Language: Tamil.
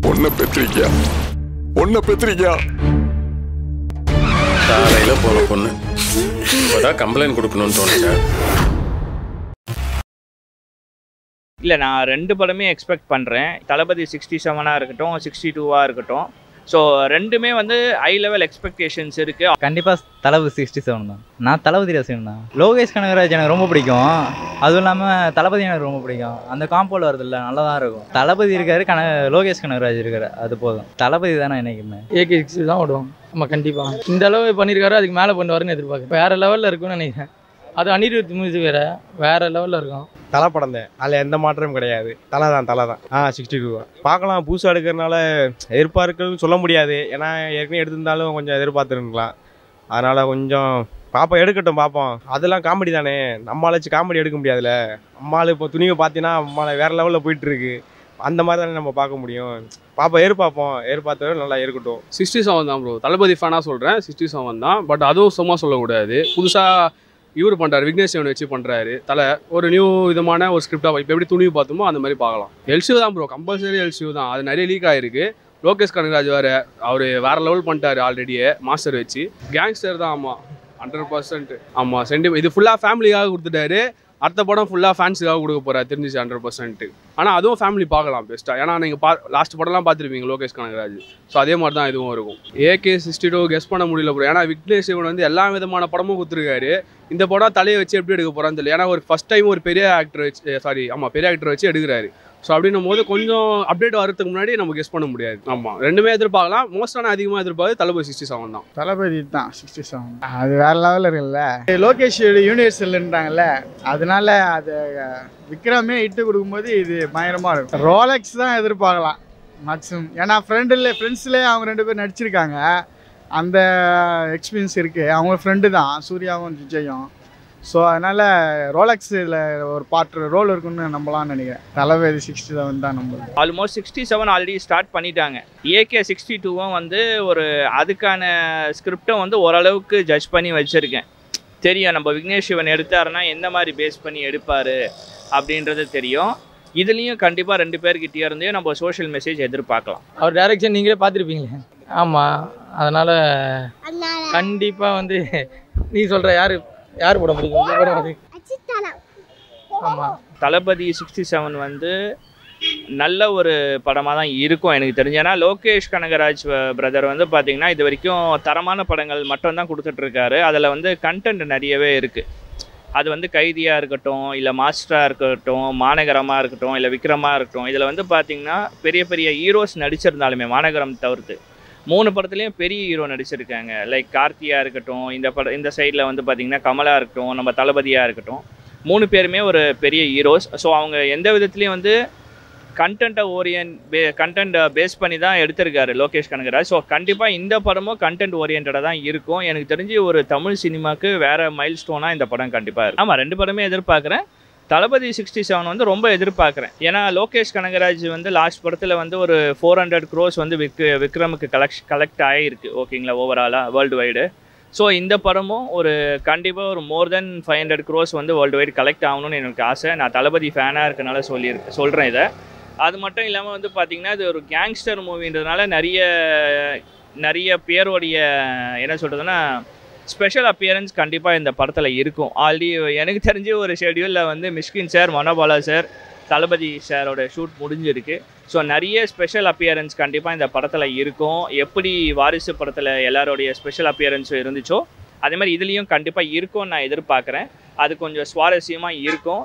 பொண்ணை பெற்றிருக்கியா பொண்ணை பெற்றிருக்கியா காலையில போன பொண்ணு இப்போதான் கம்ப்ளைண்ட் கொடுக்கணும்னு தோணுச்சு இல்லை நான் ரெண்டு படமே எக்ஸ்பெக்ட் பண்ணுறேன் தளபதி சிக்ஸ்டி செவனாக இருக்கட்டும் சிக்ஸ்டி டூவாக இருக்கட்டும் ஸோ ரெண்டுமே வந்து ஹை லெவல் எக்ஸ்பெக்டேஷன்ஸ் இருக்குது கண்டிப்பாக தளபதி சிக்ஸ்டி செவன் தான் நான் தளபதி ரசிகன் தான் லோகேஷ் கனகராஜ் எனக்கு ரொம்ப பிடிக்கும் அதுவும் இல்லாமல் தளபதி எனக்கு ரொம்ப பிடிக்கும் அந்த காம்போல வருதுல்ல நல்லா தான் இருக்கும் தளபதி இருக்காரு கன லோகேஷ் கனகராஜ் இருக்காரு அது போதும் தளபதி தானே என்னைக்குமே ஏகே சிக்ஸ் தான் ஓடுவோம் ஆமாம் கண்டிப்பாக இந்த அளவு பண்ணியிருக்காரு அதுக்கு மேலே பண்ணுவாருன்னு எதிர்பார்க்குறேன் வேற லெவலில் இருக்கும்னு நினைக்கிறேன் அது அனிருத் மியூசிக் வேற வேற லெவலில் இருக்கும் தலை படம் தான் அதில் எந்த மாற்றமும் கிடையாது தலை தான் தலை தான் ஆ சிக்ஸ்டி டூ பார்க்கலாம் புதுசாக எடுக்கிறனால எதிர்பார்க்கணும்னு சொல்ல முடியாது ஏன்னா ஏற்கனவே எடுத்திருந்தாலும் கொஞ்சம் எதிர்பார்த்துருக்கலாம் அதனால் கொஞ்சம் பாப்போம் எடுக்கட்டும் பார்ப்போம் அதெல்லாம் காமெடி தானே நம்மளால வச்சு காமெடி எடுக்க முடியாதுல்ல அம்மாள் இப்போ துணிவை பார்த்தீங்கன்னா அம்மாள் வேறு லெவலில் போயிட்டு இருக்கு அந்த மாதிரி தானே நம்ம பார்க்க முடியும் பாப்போம் எதிர்பார்ப்போம் எதிர்பார்த்தவரை நல்லா இருக்கட்டும் சிக்ஸ்டி செவன் தான் ப்ரோ தளபதி ஃபேனாக சொல்கிறேன் சிக்ஸ்டி செவன் தான் பட் அதுவும் சும்மா சொல்லக்கூடாது புதுசாக இவர் பண்ணுறாரு விக்னேஷ் சிவன் வச்சு பண்ணுறாரு தலை ஒரு நியூ விதமான ஒரு ஸ்கிரிப்டாக இப்போ எப்படி துணிவு பார்த்தோமோ அந்த மாதிரி பார்க்கலாம் எல்சியூ தான் ப்ரோ கம்பல்சரி எல்சியூ தான் அது நிறைய லீக் ஆகிருக்கு லோகேஷ் கனகராஜ் வேறு அவர் வேறு லெவல் பண்ணிட்டாரு ஆல்ரெடியே மாஸ்டர் வச்சு கேங்ஸ்டர் தான் ஆமாம் ஹண்ட்ரட் பர்சன்ட் ஆமாம் சென்டி இது ஃபுல்லாக ஃபேமிலிக்காக கொடுத்துட்டாரு அடுத்த படம் ஃபுல்லாக ஃபேன்ஸுக்காக கொடுக்க போகிறார் தெரிஞ்சிச்சு ஹண்ட்ரட் பர்சன்ட் ஆனால் அதுவும் ஃபேமிலி பார்க்கலாம் பெஸ்ட்டாக ஏன்னா நீங்கள் பா லாஸ்ட் படம்லாம் பார்த்துருப்பீங்க லோகேஷ் கனகராஜ் ஸோ அதே மாதிரி தான் இதுவும் இருக்கும் ஏகே சிக்ஸ்டி டூ கெஸ் பண்ண முடியல ப்ரோ ஏன்னா விக்னேஷ் சிவன் வந்து எல்லா விதமான படமும் கொடுத்துருக்காரு இந்த படம் தலையை வச்சு எப்படி எடுக்க போகிறான்னு தெரியல ஏன்னா ஒரு ஃபஸ்ட் டைம் ஒரு பெரிய ஆக்டர் வச்சு சாரி ஆமாம் பெரிய ஆக்டர் வச்சு எடுக்கிறாரு ஸோ அப்படின்னும் போது கொஞ்சம் அப்டேட் வரதுக்கு முன்னாடி நம்ம கெஸ் பண்ண முடியாது ஆமாம் ரெண்டுமே எதிர்பார்க்கலாம் மோஸ்டான அதிகமாக எதிர்பார்த்து தளபதி சிக்ஸ்டி செவன் தான் தளபதி தான் சிக்ஸ்டி செவன் அது வேற லெவலில் இருக்குல்ல லோகேஷ் யூனிவர்சல்ன்றாங்கல்ல அதனால அது அஹ், விக்ரமே இட்டு கொடுக்கும்போது இது பயங்கரமாக இருக்கும் ரோலெக்ஸ் தான் எதிர்பார்க்கலாம் மேக்ஸிமம் ஏன்னா ஃப்ரெண்டில் ஃப்ரெண்ட்ஸ்லேயே அவங்க ரெண்டு பேர் நடிச்சிருக்காங்க அந்த எக்ஸ்பீரியன்ஸ் இருக்குது அவங்க ஃப்ரெண்டு தான் சூர்யாவும் விஜயும் ஸோ அதனால் ரோலெக்ஸ் இதில் ஒரு பாட்டு ரோல் இருக்குன்னு நம்பலாம்னு நினைக்கிறேன் தளபதி சிக்ஸ்டி செவன் தான் நம்புறேன் almost sixty seven already start பண்ணிட்டாங்க ஏகே சிக்ஸ்டி டூவும் வந்து ஒரு அதுக்கான ஸ்கிரிப்டும் வந்து ஓரளவுக்கு ஜட்ஜ் பண்ணி வச்சுருக்கேன் தெரியும் நம்ம விக்னேஷ் சிவன் எடுத்தாருன்னா எந்த மாதிரி பேஸ் பண்ணி எடுப்பார் அப்படின்றது தெரியும் இதுலேயும் கண்டிப்பாக ரெண்டு பேர்கிட்டயே இருந்தே நம்ம சோஷியல் மெசேஜ் எதிர்பார்க்கலாம் அவர் டைரக்ஷன் நீங்களே பார்த்துருப்பீங்களே ஆமாம் அதனால் கண்டிப்பாக வந்து நீ சொல்கிற யார் யார் படம் பிடிக்கும் இந்த படம் அது ஆமாம் தளபதி சிக்ஸ்டி செவன் வந்து நல்ல ஒரு படமாக தான் இருக்கும் எனக்கு தெரிஞ்சு ஏன்னா லோகேஷ் கனகராஜ் பிரதர் வந்து பார்த்தீங்கன்னா இது வரைக்கும் தரமான படங்கள் மட்டும் தான் கொடுத்துட்ருக்காரு அதில் வந்து கண்டென்ட் நிறையவே இருக்குது அது வந்து கைதியாக இருக்கட்டும் இல்லை மாஸ்டராக இருக்கட்டும் மாநகரமாக இருக்கட்டும் இல்லை விக்ரமாக இருக்கட்டும் இதில் வந்து பார்த்தீங்கன்னா பெரிய பெரிய ஹீரோஸ் நடிச்சிருந்தாலுமே மாநகரம் தவிர்த்து மூணு படத்துலேயும் பெரிய ஹீரோ நடிச்சிருக்காங்க லைக் கார்த்தியா இருக்கட்டும் இந்த பட இந்த சைடில் வந்து பார்த்திங்கன்னா கமலா இருக்கட்டும் நம்ம தளபதியாக இருக்கட்டும் மூணு பேருமே ஒரு பெரிய ஹீரோஸ் ஸோ அவங்க எந்த விதத்துலேயும் வந்து கண்டென்ட்டை ஓரியன் பே கண்டென்ட் பேஸ் பண்ணி தான் எடுத்திருக்காரு லோகேஷ் கனகராஜ் ஸோ கண்டிப்பாக இந்த படமும் கண்டென்ட் ஓரியன்டாக தான் இருக்கும் எனக்கு தெரிஞ்சு ஒரு தமிழ் சினிமாவுக்கு வேறு மைல் ஸ்டோனாக இந்த படம் கண்டிப்பாக இருக்கும் ஆமாம் ரெண்டு படமே எதிர்பார்க்குறேன் தளபதி சிக்ஸ்டி செவன் வந்து ரொம்ப எதிர்பார்க்குறேன் ஏன்னா லோகேஷ் கனகராஜ் வந்து லாஸ்ட் படத்தில் வந்து ஒரு ஃபோர் ஹண்ட்ரட் க்ரோஸ் வந்து விக் விக்ரமுக்கு கலெக்ட் கலெக்ட் ஆகிருக்கு ஓகேங்களா ஓவராலாக வேர்ல்டு வைடு ஸோ இந்த படமும் ஒரு கண்டிப்பாக ஒரு more than five hundred crores வந்து வேர்ல்டு வைடு கலெக்ட் ஆகணும்னு எனக்கு ஆசை நான் தளபதி ஃபேனாக இருக்கனால சொல்லியிருக்கேன் சொல்கிறேன் இதை அது மட்டும் இல்லாமல் வந்து பார்த்திங்கன்னா இது ஒரு கேங்ஸ்டர் மூவின்றதுனால நிறைய நிறைய பேருடைய என்ன சொல்கிறதுன்னா ஸ்பெஷல் அப்பியரன்ஸ் கண்டிப்பாக இந்த படத்தில் இருக்கும் ஆல்ரெடி எனக்கு தெரிஞ்ச ஒரு ஷெட்யூலில் வந்து மிஷ்கின் சார் மனோபாலா சார் தளபதி சாரோட ஷூட் முடிஞ்சிருக்கு ஸோ நிறைய ஸ்பெஷல் அப்பியரன்ஸ் கண்டிப்பாக இந்த படத்தில் இருக்கும் எப்படி வாரிசு படத்தில் எல்லாரோடைய ஸ்பெஷல் அப்பியரன்ஸும் இருந்துச்சோ அதே மாதிரி இதுலேயும் கண்டிப்பாக இருக்கும்னு நான் எதிர்பார்க்குறேன் அது கொஞ்சம் சுவாரஸ்யமாக இருக்கும்